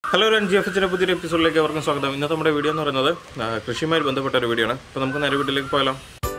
hello ഒരു G F എച്ചിൻ്റെ പുതിയൊരു എപ്പിസോഡിലേക്ക് അവർക്കും സ്വാഗതം ഇന്നത്തെ നമ്മുടെ വീഡിയോ എന്ന് പറയുന്നത് ആ, കൃഷിയുമായി ബന്ധപ്പെട്ട ഒരു വീഡിയോ ആണ് അപ്പോൾ നമുക്ക് നേരെ വീട്ടിലേക്ക് പോയാലോ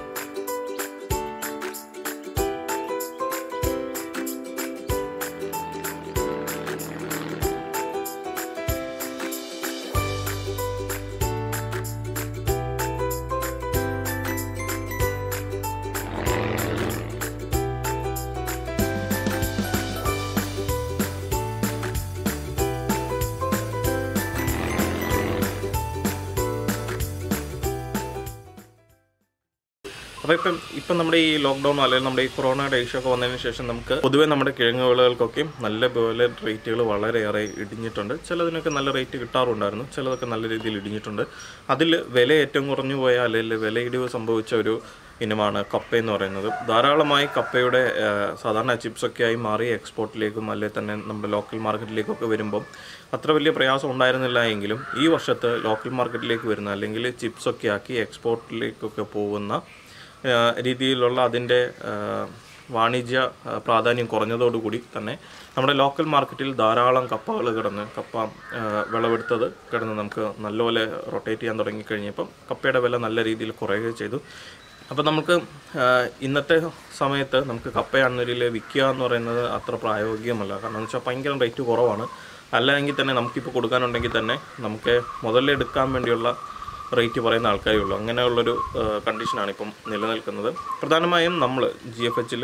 അപ്പോൾ ഇപ്പം ഇപ്പം നമ്മുടെ ഈ ലോക്ക്ഡൗൺ അല്ലെങ്കിൽ നമ്മുടെ ഈ കൊറോണയുടെ ഇഷ്യൂ ഒക്കെ വന്നതിന് ശേഷം നമുക്ക് പൊതുവേ നമ്മുടെ കിഴങ്ങ് വിളകൾക്കൊക്കെ നല്ല പോലെ റേറ്റുകൾ വളരെയേറെ ഇടിഞ്ഞിട്ടുണ്ട് ചിലതിനൊക്കെ നല്ല റേറ്റ് കിട്ടാറുണ്ടായിരുന്നു ചിലതൊക്കെ നല്ല രീതിയിൽ ഇടിഞ്ഞിട്ടുണ്ട് അതിൽ വില ഏറ്റവും കുറഞ്ഞു പോയ അല്ലെങ്കിൽ വില ഇടിവ് സംഭവിച്ച ഒരു ഇനമാണ് കപ്പ എന്ന് പറയുന്നത് ധാരാളമായി കപ്പയുടെ ആ, സാധാരണ ചിപ്സൊക്കെ ആയി മാറി എക്സ്പോർട്ടിലേക്കും അല്ലെങ്കിൽ തന്നെ നമ്മുടെ ലോക്കൽ മാർക്കറ്റിലേക്കൊക്കെ വരുമ്പം അത്ര വലിയ പ്രയാസം ഉണ്ടായിരുന്നില്ല എങ്കിലും ഈ വർഷത്ത് ലോക്കൽ മാർക്കറ്റിലേക്ക് വരുന്ന അല്ലെങ്കിൽ ചിപ്സൊക്കെ ആക്കി എക്സ്പോർട്ടിലേക്കൊക്കെ പോകുന്ന ആ, രീതിയിലുള്ള അതിൻ്റെ ആ, വാണിജ്യ ആ, പ്രാധാന്യം കുറഞ്ഞതോടുകൂടി തന്നെ നമ്മുടെ ലോക്കൽ മാർക്കറ്റിൽ ധാരാളം കപ്പകൾ കിടന്ന് കപ്പ ആ, വിളവെടുത്തത് കിടന്ന് നമുക്ക് നല്ലപോലെ റൊട്ടേറ്റ് ചെയ്യാൻ തുടങ്ങിക്കഴിഞ്ഞപ്പം കപ്പയുടെ വില നല്ല രീതിയിൽ കുറയുകയും ചെയ്തു അപ്പോൾ നമുക്ക് ആ, ഇന്നത്തെ സമയത്ത് നമുക്ക് കപ്പയാണെന്നൊരിൽ വിൽക്കുക എന്ന് പറയുന്നത് അത്ര പ്രായോഗികമല്ല കാരണം എന്ന് വെച്ചാൽ ഭയങ്കര റേറ്റ് കുറവാണ് അല്ലെങ്കിൽ തന്നെ നമുക്കിപ്പോൾ കൊടുക്കാനുണ്ടെങ്കിൽ തന്നെ നമുക്ക് മുതലെടുക്കാൻ വേണ്ടിയുള്ള റേറ്റ് പറയുന്ന ആൾക്കാരേ ഉള്ളൂ അങ്ങനെയുള്ളൊരു കണ്ടീഷനാണ് ഇപ്പം നിലനിൽക്കുന്നത് പ്രധാനമായും നമ്മൾ ജി എഫ് എച്ചിൽ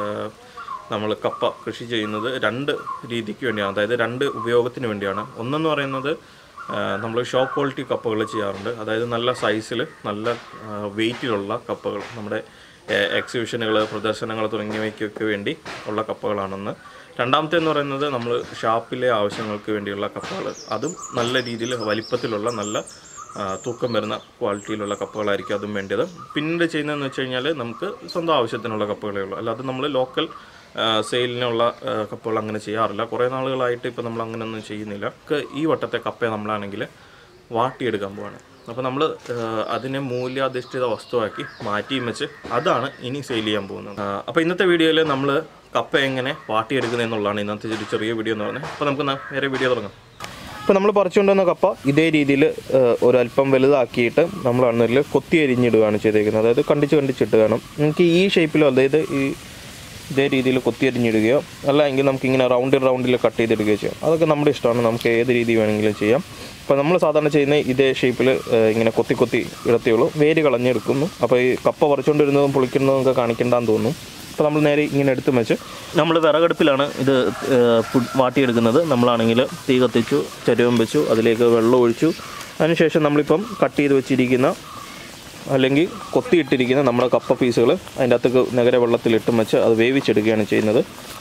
നമ്മൾ കപ്പ കൃഷി ചെയ്യുന്നത് രണ്ട് രീതിക്ക് വേണ്ടിയാണ് അതായത് രണ്ട് ഉപയോഗത്തിന് വേണ്ടിയാണ് ഒന്നെന്ന് പറയുന്നത് നമ്മൾ ഷോ ക്വാളിറ്റി കപ്പകൾ ചെയ്യാറുണ്ട് അതായത് നല്ല സൈസിൽ നല്ല വെയിറ്റിലുള്ള കപ്പകൾ നമ്മുടെ എക്സിബിഷനുകൾ പ്രദർശനങ്ങൾ തുടങ്ങിയവയ്ക്കൊക്കെ വേണ്ടി ഉള്ള കപ്പകളാണെന്ന് രണ്ടാമത്തെ എന്ന് പറയുന്നത് നമ്മൾ ഷാപ്പിലെ ആവശ്യങ്ങൾക്ക് വേണ്ടിയുള്ള കപ്പകൾ അതും നല്ല രീതിയിൽ വലിപ്പത്തിലുള്ള നല്ല ആ, തൂക്കം വരുന്ന ക്വാളിറ്റിയിലുള്ള കപ്പകളായിരിക്കും അതും വേണ്ടത് പിന്നീട് ചെയ്യുന്നതെന്ന് വെച്ച് കഴിഞ്ഞാൽ നമുക്ക് സ്വന്തം ആവശ്യത്തിനുള്ള കപ്പകളേ ഉള്ളൂ അല്ലാതെ നമ്മൾ ലോക്കൽ സെയിലിനുള്ള ആ, കപ്പകൾ അങ്ങനെ ചെയ്യാറില്ല കുറേ നാളുകളായിട്ട് ഇപ്പോൾ നമ്മൾ അങ്ങനെയൊന്നും ചെയ്യുന്നില്ല ഒക്കെ ഈ വട്ടത്തെ കപ്പ നമ്മളാണെങ്കിൽ വാട്ടിയെടുക്കാൻ പോവാണ് അപ്പോൾ നമ്മൾ അതിനെ മൂല്യാധിഷ്ഠിത വസ്തുവാക്കി മാറ്റിയും വെച്ച് അതാണ് ഇനി സെയിൽ ചെയ്യാൻ പോകുന്നത് അപ്പോൾ ഇന്നത്തെ വീഡിയോയിൽ നമ്മൾ കപ്പ എങ്ങനെ വാട്ടിയെടുക്കുന്നത് എന്നുള്ളതാണ് ഇന്നത്തെ ഒരു ചെറിയ വീഡിയോ എന്ന് പറഞ്ഞത് അപ്പോൾ നമുക്ക് ന- നേരെ വീഡിയോ തുടങ്ങാം ഇപ്പോൾ നമ്മൾ പറിച്ചുകൊണ്ടുവന്ന കപ്പ ഇതേ രീതിയിൽ ഒരല്പം വലുതാക്കിയിട്ട് നമ്മൾ അണ്ണൂരിൽ കൊത്തി അരിഞ്ഞിടുകയാണ് ചെയ്തേക്കുന്നത് അതായത് കണ്ടിച്ച് കണ്ടിച്ചിട്ട് വേണം നമുക്ക് ഈ ഷേപ്പിലോ അതായത് ഈ ഇതേ രീതിയിൽ കൊത്തി അരിഞ്ഞിടുകയോ അല്ല എങ്കിൽ നമുക്ക് ഇങ്ങനെ റൗണ്ടിൽ റൗണ്ടിൽ കട്ട് ചെയ്തിടുകയോ ചെയ്യാം അതൊക്കെ നമ്മുടെ ഇഷ്ടമാണ് നമുക്ക് ഏത് രീതി വേണമെങ്കിലും ചെയ്യാം അപ്പോൾ നമ്മൾ സാധാരണ ചെയ്യുന്ന ഇതേ ഷേപ്പിൽ ഇങ്ങനെ കൊത്തി കൊത്തി ഇടത്തേയുള്ളൂ വേര് കളഞ്ഞെടുക്കുന്നു അപ്പോൾ ഈ കപ്പ പറിച്ചുകൊണ്ടിരുന്നതും പൊളിക്കുന്നതും ഒക്കെ കാണിക്കേണ്ടെന്ന് തോന്നുന്നു അപ്പോൾ നമ്മൾ നേരെ ഇങ്ങനെ എടുത്ത് വെച്ച് നമ്മൾ വിറകടുപ്പിലാണ് ഇത് ഏഹ്, പു- വാട്ടിയെടുക്കുന്നത് നമ്മളാണെങ്കിൽ തീ കത്തിച്ചു ചരുവം വെച്ചു അതിലേക്ക് വെള്ളം ഒഴിച്ചു അതിനുശേഷം നമ്മളിപ്പം കട്ട് ചെയ്ത് വെച്ചിരിക്കുന്ന അല്ലെങ്കിൽ കൊത്തിയിട്ടിരിക്കുന്ന നമ്മുടെ കപ്പ പീസുകൾ അതിൻ്റെ അകത്തേക്ക് നഗര വെള്ളത്തിലിട്ടും വെച്ച് അത് വേവിച്ചെടുക്കുകയാണ് ചെയ്യുന്നത്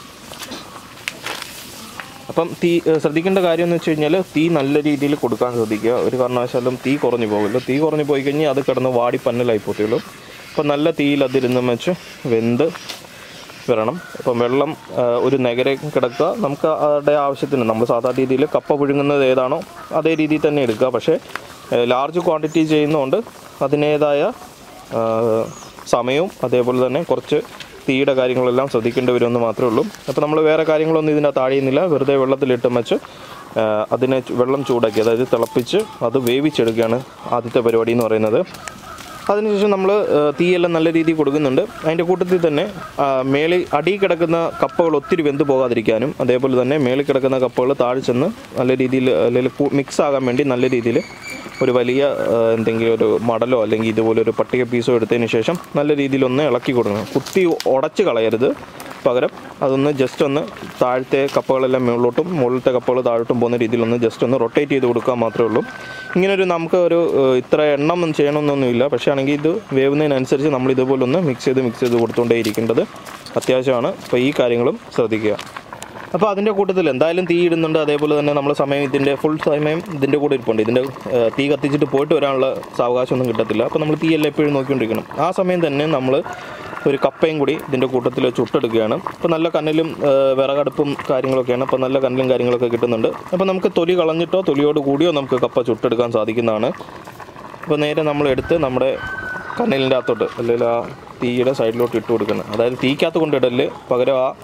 അപ്പം തീ ഏഹ് ശ്രദ്ധിക്കേണ്ട കാര്യം എന്ന് വെച്ച് കഴിഞ്ഞാൽ തീ നല്ല രീതിയിൽ കൊടുക്കാൻ ശ്രദ്ധിക്കുക ഒരു കാരണവശാലും തീ കുറഞ്ഞു പോകില്ല തീ കുറഞ്ഞു പോയി കഴിഞ്ഞാൽ അത് കിടന്ന് വാടി പന്നലായി പോത്തുള്ളൂ അപ്പം നല്ല തീയിൽ അതിരുന്നും വെച്ച് വെന്ത് വരണം അപ്പം വെള്ളം ഏഹ് ഒരു നഗര കിടക്കുക നമുക്ക് അതിൻ്റെ ആവശ്യത്തിന് നമ്മൾ സാധാരണ രീതിയിൽ കപ്പ പുഴുങ്ങുന്നത് ഏതാണോ അതേ രീതിയിൽ തന്നെ എടുക്കുക പക്ഷേ ലാർജ് ക്വാണ്ടിറ്റി ചെയ്യുന്നതുകൊണ്ട് അതിനേതായ ആഹ് സമയവും അതേപോലെ തന്നെ കുറച്ച് തീയുടെ കാര്യങ്ങളെല്ലാം ശ്രദ്ധിക്കേണ്ടി വരുമെന്ന് മാത്രമേ ഉള്ളൂ അപ്പോൾ നമ്മൾ വേറെ കാര്യങ്ങളൊന്നും ഇതിനകത്ത് ആഴിയുന്നില്ല വെറുതെ വെള്ളത്തിലിട്ട് വെച്ച് ആഹ് അതിനെ ചു- വെള്ളം ചൂടാക്കി അതായത് തിളപ്പിച്ച് അത് വേവിച്ചെടുക്കുകയാണ് ആദ്യത്തെ പരിപാടി എന്ന് പറയുന്നത് അതിനുശേഷം നമ്മൾ തീയെല്ലാം നല്ല രീതിയിൽ കൊടുക്കുന്നുണ്ട് അതിൻ്റെ കൂട്ടത്തിൽ തന്നെ ആ, മേളിൽ അടി കിടക്കുന്ന കപ്പകൾ ഒത്തിരി വെന്ത് പോകാതിരിക്കാനും അതേപോലെ തന്നെ മേളിൽ കിടക്കുന്ന കപ്പകൾ താഴെ ചെന്ന് നല്ല രീതിയിൽ അല്ലെങ്കിൽ മിക്സ് ആകാൻ വേണ്ടി നല്ല രീതിയിൽ ഒരു വലിയ ആ, എന്തെങ്കിലും ഒരു മടലോ അല്ലെങ്കിൽ ഇതുപോലെ ഒരു പട്ടിക പീസോ എടുത്തതിന് ശേഷം നല്ല രീതിയിൽ ഒന്ന് ഇളക്കി കൊടുക്കണം കുത്തി ഉടച്ച് കളയരുത് പകരം അതൊന്ന് ജസ്റ്റ് ഒന്ന് താഴത്തെ കപ്പകളെല്ലാം മുകളിലോട്ടും മുകളിലത്തെ കപ്പകൾ താഴോട്ടും പോകുന്ന രീതിയിൽ ഒന്ന് ജസ്റ്റ് ഒന്ന് റൊട്ടേറ്റ് ചെയ്ത് കൊടുക്കുക മാത്രമേ ഉള്ളൂ ഇങ്ങനൊരു നമുക്ക് ഒരു ഏഹ്, ഇത്ര എണ്ണം ഒന്നും ചെയ്യണമെന്നൊന്നുമില്ല പക്ഷേ ആണെങ്കിൽ ഇത് വേവുന്നതിനനുസരിച്ച് നമ്മൾ ഇതുപോലെ ഒന്ന് മിക്സ് ചെയ്ത് മിക്സ് ചെയ്ത് കൊടുത്തുകൊണ്ടേ ഇരിക്കേണ്ടത് അത്യാവശ്യമാണ് അപ്പോൾ ഈ കാര്യങ്ങളും ശ്രദ്ധിക്കുക അപ്പോൾ അതിൻ്റെ കൂട്ടത്തിൽ എന്തായാലും തീ ഇടുന്നുണ്ട് അതേപോലെ തന്നെ നമ്മൾ സമയം ഇതിൻ്റെ ഫുൾ സമയം ഇതിൻ്റെ കൂടെ ഇരിപ്പുണ്ട് ഇതിൻ്റെ ഏഹ്, തീ കത്തിച്ചിട്ട് പോയിട്ട് വരാനുള്ള സാവകാശമൊന്നും കിട്ടത്തില്ല അപ്പോൾ നമ്മൾ തീയെല്ലാം എപ്പോഴും നോക്കിക്കൊണ്ടിരിക്കണം ആ സമയം തന്നെ നമ്മൾ ഒരു കപ്പയും കൂടി ഇതിൻ്റെ കൂട്ടത്തിൽ ചുട്ടെടുക്കുകയാണ് അപ്പോൾ നല്ല കനലും ഏഹ്, വിറകടുപ്പും കാര്യങ്ങളൊക്കെയാണ് അപ്പോൾ നല്ല കനലും കാര്യങ്ങളൊക്കെ കിട്ടുന്നുണ്ട് അപ്പോൾ നമുക്ക് തൊലി കളഞ്ഞിട്ടോ തൊലിയോട് കൂടിയോ നമുക്ക് കപ്പ ചുട്ടെടുക്കാൻ സാധിക്കുന്നതാണ് അപ്പോൾ നേരെ നമ്മൾ എടുത്ത് നമ്മുടെ കനലിൻ്റെ അകത്തോട്ട് അല്ലെങ്കിൽ ആ തീയുടെ സൈഡിലോട്ട് ഇട്ട് കൊടുക്കണം അതായത് തീക്കകത്ത് കൊണ്ടിടല് പകരം ആ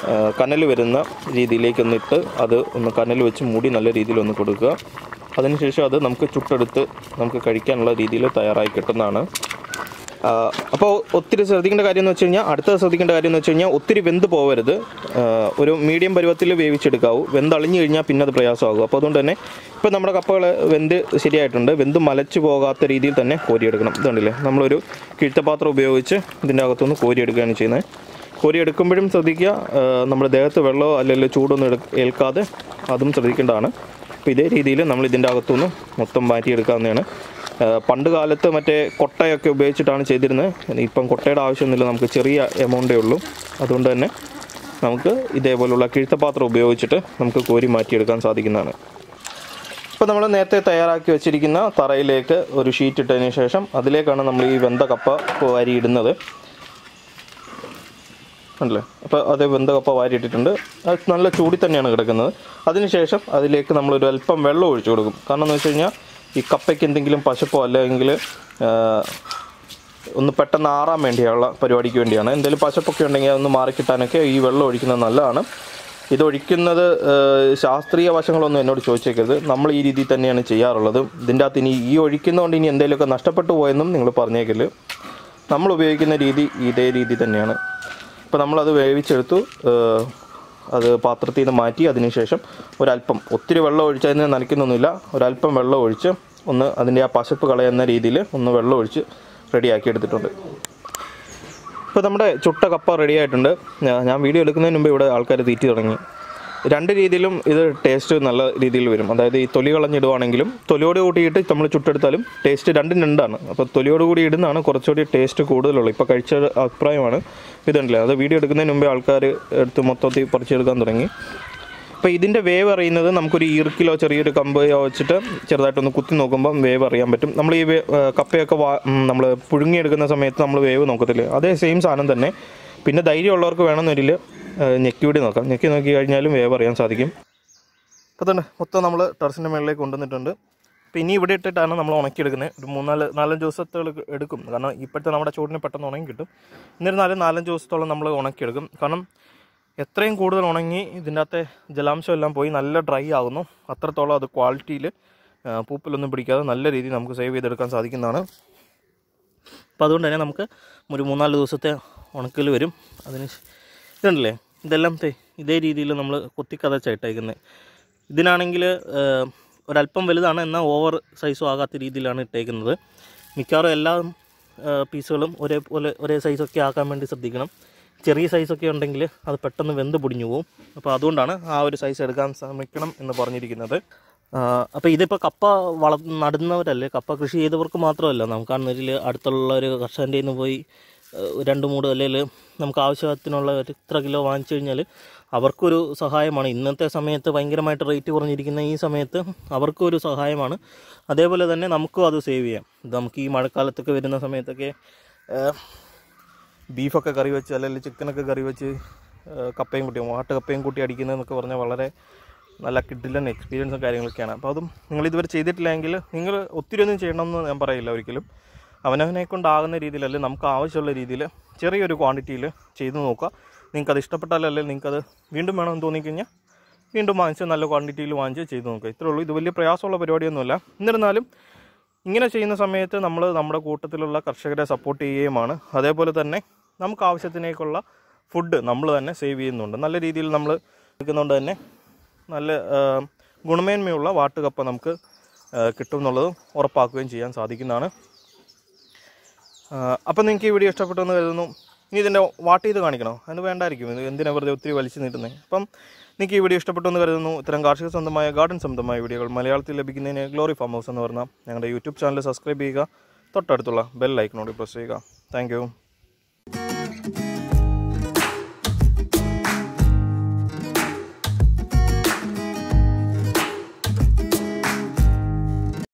കനൽ വരുന്ന രീതിയിലേക്ക് ഒന്നിട്ട് അത് ഒന്ന് കനൽ വെച്ച് മൂടി നല്ല രീതിയിൽ ഒന്ന് കൊടുക്കുക അതിനുശേഷം അത് നമുക്ക് ചുട്ടെടുത്ത് നമുക്ക് കഴിക്കാനുള്ള രീതിയിൽ തയ്യാറായി കിട്ടുന്നതാണ് അപ്പോൾ ഒത്തിരി ശ്രദ്ധിക്കേണ്ട കാര്യം എന്ന് വെച്ച് കഴിഞ്ഞാൽ അടുത്ത ശ്രദ്ധിക്കേണ്ട കാര്യം എന്ന് വെച്ച് കഴിഞ്ഞാൽ ഒത്തിരി വെന്ത് പോകരുത് ആ, ഒരു മീഡിയം പരുവത്തിൽ വേവിച്ചെടുക്കാവൂ വെന്ത് അളിഞ്ഞു കഴിഞ്ഞാൽ പിന്നെ അത് പ്രയാസമാകും അപ്പോൾ അതുകൊണ്ട് തന്നെ ഇപ്പോൾ നമ്മുടെ കപ്പകൾ വെന്ത് ശരിയായിട്ടുണ്ട് വെന്ത് മലച്ചു പോകാത്ത രീതിയിൽ തന്നെ കോരിയെടുക്കണം ഇതുണ്ടല്ലേ നമ്മളൊരു കിഴുത്തപാത്രം ഉപയോഗിച്ച് ഇതിൻ്റെ അകത്തുനിന്ന് കോരിയെടുക്കുകയാണ് ചെയ്യുന്നത് കോരി എടുക്കുമ്പോഴും ശ്രദ്ധിക്കുക ആ, നമ്മുടെ ദേഹത്ത് വെള്ളമോ അല്ലെങ്കിൽ ചൂടൊന്നും എടു ഏൽക്കാതെ അതും ശ്രദ്ധിക്കേണ്ടതാണ് അപ്പോൾ ഇതേ രീതിയിൽ നമ്മൾ ഇതിൻ്റെ അകത്തുനിന്ന് മൊത്തം മാറ്റിയെടുക്കാവുന്നതാണ് ആ, പണ്ട് കാലത്ത് മറ്റേ കൊട്ടയൊക്കെ ഉപയോഗിച്ചിട്ടാണ് ചെയ്തിരുന്നത് ഇപ്പം കൊട്ടയുടെ ആവശ്യമൊന്നുമില്ല നമുക്ക് ചെറിയ എമൗണ്ടേ ഉള്ളൂ അതുകൊണ്ട് തന്നെ നമുക്ക് ഇതേപോലുള്ള കിഴുത്തപാത്രം ഉപയോഗിച്ചിട്ട് നമുക്ക് കോരി മാറ്റിയെടുക്കാൻ സാധിക്കുന്നതാണ് ഇപ്പോൾ നമ്മൾ നേരത്തെ തയ്യാറാക്കി വെച്ചിരിക്കുന്ന തറയിലേക്ക് ഒരു ഷീറ്റ് ഇട്ടതിന് ശേഷം അതിലേക്കാണ് നമ്മൾ ഈ വെന്ത കപ്പ വാരി ഇടുന്നത് ഉണ്ടല്ലേ അപ്പോൾ അത് വെന്ത കപ്പ വാരിയിട്ടിട്ടുണ്ട് അത് നല്ല ചൂടി തന്നെയാണ് കിടക്കുന്നത് അതിനുശേഷം അതിലേക്ക് നമ്മളൊരു അല്പം വെള്ളം ഒഴിച്ചു കൊടുക്കും കാരണം എന്ന് വെച്ച് കഴിഞ്ഞാൽ ഈ കപ്പയ്ക്ക് എന്തെങ്കിലും പശപ്പോ അല്ലെങ്കിൽ ആ, ഒന്ന് പെട്ടെന്ന് ആറാൻ വേണ്ടിയുള്ള പരിപാടിക്ക് വേണ്ടിയാണ് എന്തെങ്കിലും പശപ്പൊക്കെ ഉണ്ടെങ്കിൽ അതൊന്ന് മാറിക്കിട്ടാനൊക്കെ ഈ വെള്ളം ഒഴിക്കുന്നത് നല്ലതാണ് ഇത് ഒഴിക്കുന്നത് ആ, ശാസ്ത്രീയ വശങ്ങളൊന്നും എന്നോട് ചോദിച്ചേക്കരുത് നമ്മൾ ഈ രീതിയിൽ തന്നെയാണ് ചെയ്യാറുള്ളത് ഇതിൻ്റെ അകത്ത് ഇനി ഈ ഒഴിക്കുന്നതുകൊണ്ട് ഇനി എന്തെങ്കിലുമൊക്കെ നഷ്ടപ്പെട്ടു പോയെന്നും നിങ്ങൾ പറഞ്ഞേക്കല് നമ്മൾ ഉപയോഗിക്കുന്ന രീതി ഇതേ രീതി തന്നെയാണ് അപ്പോൾ നമ്മളത് വേവിച്ചെടുത്തു ഏഹ് അത് പാത്രത്തിൽ നിന്ന് മാറ്റി അതിനുശേഷം ഒരല്പം ഒത്തിരി വെള്ളം ഒഴിച്ച് അതിന് നനയ്ക്കുന്നൊന്നുമില്ല ഒരല്പം വെള്ളം ഒഴിച്ച് ഒന്ന് അതിൻ്റെ ആ പശപ്പ് കളയുന്ന രീതിയിൽ ഒന്ന് വെള്ളം ഒഴിച്ച് റെഡിയാക്കി എടുത്തിട്ടുണ്ട് ഇപ്പോൾ നമ്മുടെ ചുട്ട കപ്പ റെഡി ആയിട്ടുണ്ട് ഞാ- ഞാൻ വീഡിയോ എടുക്കുന്നതിന് മുമ്പ് ഇവിടെ ആൾക്കാർ തീറ്റി തുടങ്ങി രണ്ട് രീതിയിലും ഇത് ടേസ്റ്റ് നല്ല രീതിയിൽ വരും അതായത് ഈ തൊലി കളഞ്ഞിടുവാണെങ്കിലും തൊലിയോട് കൂടിയിട്ട് നമ്മൾ ചുട്ടെടുത്താലും ടേസ്റ്റ് രണ്ടും രണ്ടാണ് അപ്പോൾ തൊലിയോട് കൂടി ഇടുന്നതാണ് കുറച്ചുകൂടി ടേസ്റ്റ് കൂടുതലുള്ളത് ഇപ്പോൾ കഴിച്ച അഭിപ്രായമാണ് ഇതുണ്ടല്ലേ അത് വീഡിയോ എടുക്കുന്നതിന് മുമ്പേ ആൾക്കാർ എടുത്ത് മൊത്തത്തിൽ പറിച്ചെടുക്കാൻ തുടങ്ങി അപ്പോൾ ഇതിൻ്റെ വേവ് അറിയുന്നത് നമുക്കൊരു ഈർക്കിലോ ചെറിയൊരു കമ്പയോ വെച്ചിട്ട് ചെറുതായിട്ടൊന്ന് കുത്തി നോക്കുമ്പോൾ വേവ് അറിയാൻ പറ്റും നമ്മൾ ഈ വേ- ഏ, കപ്പയൊക്കെ വാ നമ്മൾ പുഴുങ്ങിയെടുക്കുന്ന സമയത്ത് നമ്മൾ വേവ് നോക്കത്തില്ലേ അതേ സെയിം സാധനം തന്നെ പിന്നെ ധൈര്യമുള്ളവർക്ക് വേണമെന്നൊരിൽ ഞെക്കി കൂടി നോക്കാം ഞെക്കി നോക്കി കഴിഞ്ഞാലും വേവ് അറിയാൻ സാധിക്കും അപ്പോൾ തന്നെ മൊത്തം നമ്മൾ ടെറസിൻ്റെ മുകളിലേക്ക് കൊണ്ടുവന്നിട്ടുണ്ട് അപ്പോൾ ഇനി ഇവിടെ ഇട്ടിട്ടാണ് നമ്മൾ ഉണക്കിയെടുക്കുന്നത് ഒരു മൂന്നാല് നാലഞ്ച് ദിവസത്തോളം എടുക്കും കാരണം ഇപ്പോഴത്തെ നമ്മുടെ ചൂടിന് പെട്ടെന്ന് ഉണങ്ങി കിട്ടും എന്നിരുന്നാലും നാലഞ്ച് ദിവസത്തോളം നമ്മൾ ഉണക്കിയെടുക്കും കാരണം എത്രയും കൂടുതൽ ഉണങ്ങി ഇതിൻ്റെ അകത്തെ ജലാംശം എല്ലാം പോയി നല്ല ഡ്രൈ ആകുന്നു അത്രത്തോളം അത് ക്വാളിറ്റിയിൽ പൂപ്പിലൊന്നും പിടിക്കാതെ നല്ല രീതിയിൽ നമുക്ക് സേവ് ചെയ്തെടുക്കാൻ സാധിക്കുന്നതാണ് അപ്പോൾ അതുകൊണ്ട് തന്നെ നമുക്ക് ഒരു മൂന്നാല് ദിവസത്തെ ഉണക്കൽ വരും അതിന് ശ്- ഇതുണ്ടല്ലേ ഇതെല്ലാം തേ ഇതേ രീതിയിൽ നമ്മൾ കൊത്തിക്കതച്ചായിട്ടേക്കുന്നത് ഇതിനാണെങ്കിൽ ഒരല്പം വലുതാണ് എന്നാൽ ഓവർ സൈസും ആകാത്ത രീതിയിലാണ് ഇട്ടേക്കുന്നത് മിക്കവാറും എല്ലാ ആ, പീസുകളും ഒരേപോലെ ഒരേ സൈസൊക്കെ ആക്കാൻ വേണ്ടി ശ്രദ്ധിക്കണം ചെറിയ സൈസൊക്കെ ഉണ്ടെങ്കിൽ അത് പെട്ടെന്ന് വെന്ത് പൊടിഞ്ഞു പോകും അപ്പോൾ അതുകൊണ്ടാണ് ആ ഒരു സൈസ് എടുക്കാൻ ശ്രമിക്കണം എന്ന് പറഞ്ഞിരിക്കുന്നത് അപ്പോൾ ഇതിപ്പോൾ കപ്പ വള നടുന്നവരല്ലേ കപ്പ കൃഷി ചെയ്തവർക്ക് മാത്രമല്ല നമുക്കാണെന്നതിൽ അടുത്തുള്ള ഒരു കർഷകൻ്റെ നിന്ന് പോയി ഏഹ്, രണ്ട് മൂട് അല്ലെങ്കിൽ നമുക്ക് ആവശ്യത്തിനുള്ള ഒരു ഇത്ര കിലോ വാങ്ങിച്ചു കഴിഞ്ഞാൽ അവർക്കൊരു സഹായമാണ് ഇന്നത്തെ സമയത്ത് ഭയങ്കരമായിട്ട് റേറ്റ് കുറഞ്ഞിരിക്കുന്ന ഈ സമയത്ത് അവർക്കും ഒരു സഹായമാണ് അതേപോലെ തന്നെ നമുക്കും അത് സേവ് ചെയ്യാം ഇത് നമുക്ക് ഈ മഴക്കാലത്തൊക്കെ വരുന്ന സമയത്തൊക്കെ ഏഹ്, ബീഫൊക്കെ കറി വെച്ച് അല്ലെങ്കിൽ ചിക്കനൊക്കെ കറി വെച്ച് ഏഹ്, കപ്പയും കൂട്ടി വാട്ട് കപ്പയും കൂട്ടി അടിക്കുന്നതെന്നൊക്കെ പറഞ്ഞാൽ വളരെ നല്ല കിഡിലൻ എക്സ്പീരിയൻസും കാര്യങ്ങളൊക്കെയാണ് അപ്പോൾ അതും നിങ്ങൾ ഇതുവരെ ചെയ്തിട്ടില്ലെങ്കിൽ നിങ്ങൾ ഒത്തിരി ഒന്നും ചെയ്യണമെന്ന് ഞാൻ പറയില്ല ഒരിക്കലും അവനവനെ കൊണ്ടാകുന്ന രീതിയിൽ അല്ലെങ്കിൽ നമുക്ക് ആവശ്യമുള്ള രീതിയിൽ ചെറിയൊരു ക്വാണ്ടിറ്റിയിൽ ചെയ്ത് നോക്കുക നിങ്ങൾക്ക് അത് ഇഷ്ടപ്പെട്ടാലല്ലേ നിങ്ങൾക്കത് വീണ്ടും വേണമെന്ന് തോന്നിക്കഴിഞ്ഞാൽ വീണ്ടും വാങ്ങിച്ച് നല്ല ക്വാണ്ടിറ്റിയിൽ വാങ്ങിച്ച് ചെയ്ത് നോക്കുക ഇത്രേ ഉള്ളൂ ഇത് വലിയ പ്രയാസമുള്ള പരിപാടിയൊന്നുമല്ല എന്നിരുന്നാലും ഇങ്ങനെ ചെയ്യുന്ന സമയത്ത് നമ്മൾ നമ്മുടെ കൂട്ടത്തിലുള്ള കർഷകരെ സപ്പോർട്ട് ചെയ്യുകയുമാണ് അതേപോലെ തന്നെ നമുക്ക് ആവശ്യത്തിനേക്കുള്ള ഫുഡ് നമ്മൾ തന്നെ സേവ് ചെയ്യുന്നുണ്ട് നല്ല രീതിയിൽ നമ്മൾ എടുക്കുന്നതുകൊണ്ട് തന്നെ നല്ല ആ, ഗുണമേന്മയുള്ള വാട്ടുകപ്പ നമുക്ക് ആ, കിട്ടും എന്നുള്ളത് ഉറപ്പാക്കുകയും ചെയ്യാൻ സാധിക്കുന്നതാണ് അപ്പം നിങ്ങൾക്ക് ഈ വീഡിയോ ഇഷ്ടപ്പെട്ടു എന്ന് കരുതുന്നു ഇനി ഇതിൻ്റെ വാട്ട് ചെയ്ത് കാണിക്കണോ അതിന് വേണ്ടായിരിക്കും ഇത് എന്തിനാ വെറുതെ ഒത്തിരി വലിച്ചു നീട്ടുന്നത് അപ്പം നിങ്ങൾക്ക് ഈ വീഡിയോ ഇഷ്ടപ്പെട്ടു എന്ന് കരുതുന്നു ഇത്തരം കാർഷിക സ്വന്തമായ ഗാർഡൻ സംബന്ധമായ വീഡിയോകൾ മലയാളത്തിൽ ലഭിക്കുന്നതിന് ഗ്ലോറി ഫാം ഹൗസ് എന്ന് പറഞ്ഞാൽ ഞങ്ങളുടെ യൂട്യൂബ് ചാനൽ സബ്സ്ക്രൈബ് ചെയ്യുക തൊട്ടടുത്തുള്ള ബെൽ ഐക്കണോട് പ്രസ് ചെയ്യുക താങ്ക്